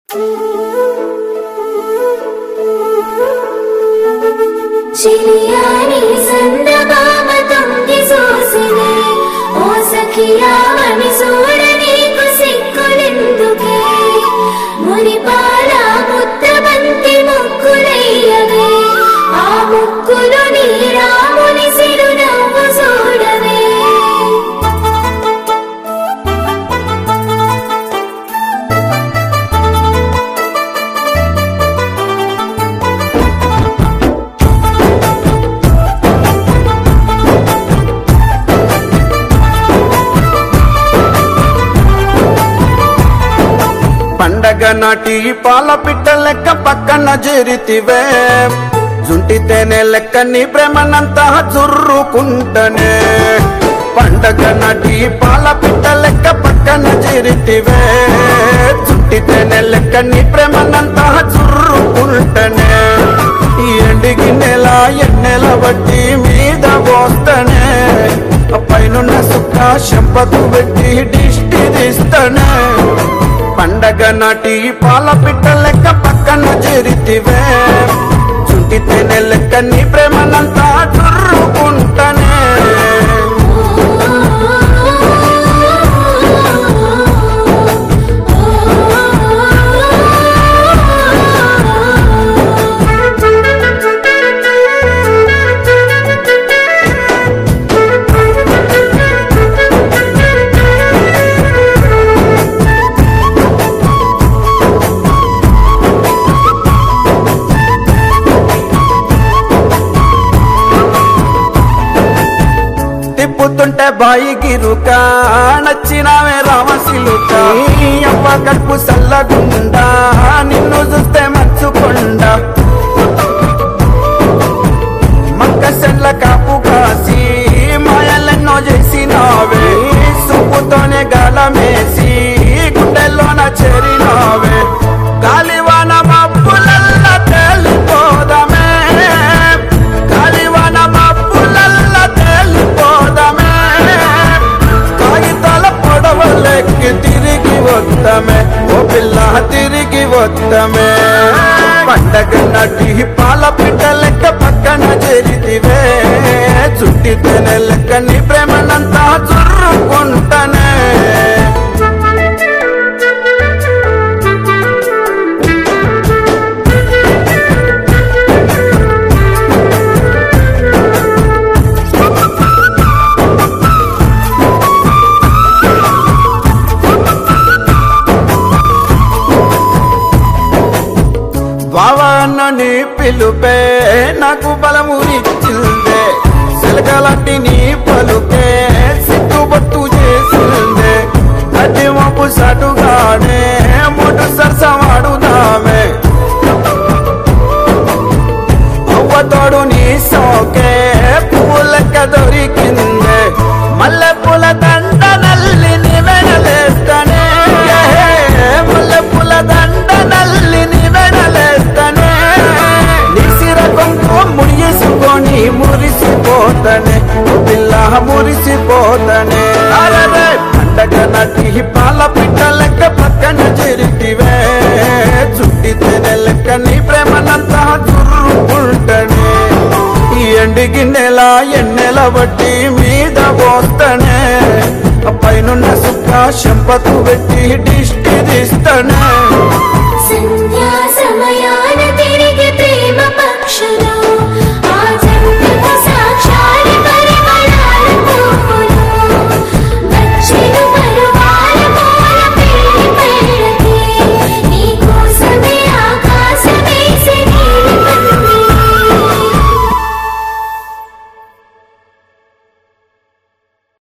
చిలియాని సందమామ తొంగి చూసినే ఓ సఖియావని చూడ నీకు సిక్కులెందుకే మునిపాల ముద్దబంతి ముక్కులయ్యవే ఆ ముక్కులు నీ రాముని సిరునవ్వు చూడవే పండగ నాటి పాల పిట్ట లెక్క పక్కన చేరితివే జుంటి తేనె లెక్క నీ ప్రేమనంతా జుర్రుకుంటనే పండగ నాటి పాల పిట్ట లెక్క పక్కన చేరితివే జుంటి తేనె లెక్క నీ ప్రేమనంతా జుర్రుకుంటనే ఈ ఎండికి నెల ఎన్నెల వడ్డీ మీద పోస్తనే పైనున్న సుఖ శంపకు పెట్టి దిష్టి తీస్తనే పండగ నాటి పాల పిట్ట లెక్క పక్కన చేరితివే చుంటి తేనె లెక్క నీ ప్రేమనంతా చుర్రుకుంటనే తిప్పుతుంటే బాయి గిరుక నచ్చినావే రామశిలుక ఈ అవ్వ కడుపు సల్లగుండా నిన్ను చూస్తే మంచుకొండ మక్క సెండ్ల కాపు కాసి మాయలెన్నో చేసినావే సుప్పుతోనే గాలమేసి గుండెల్లోన చేరినావే గాలివాన మబ్బులల్ల తేలిపోదమే గాలివాన మబ్బులల్ల తేలిపోదమే కాగితాల పొడవలెక్కి తిరిగి వద్దమే ఓ పిల్ల తిరిగి వద్దమే పండగ నటి పాల పిట్ట లెక్క పక్కన చేరితివే చుట్టి తేనె లెక్క నీ ప్రేమనంతా చుర్రుకుంటనే బావన్న నీ పిలుపే నాకు బలమునిచ్చిందే సెలకలాంటి నీ పలుకే సిగ్గుబట్టు చేసిందే అడ్డి మబ్బు సటుగానే ముడు సరసమాడుదామే అవ్వతోడు నీ సోకే పూలెక్క దొరికిందే మల్లె పూల దండ నల్లి నీ వెనలేస్తనే మల్లె పూల దండ నల్లి నీ వెనలేస్తనే నిసిర కొంకు ముడిసుకొని మురిసిపోతనే ఓ పిల్ల మురిసిపోతనే అరరే పండగ నటి పాల పిట్ట లెక్క పక్కన చేరితివే చుట్టి తేనె లెక్క నీ ప్రేమనంతా చుర్రుకుంటనే ఈ ఎండికి నెల ఎన్నెల వడ్డీ మీద పోస్తనే పైనున్న సుఖ శంపకు పెట్టి దిష్టి తీస్తనే సంధ్య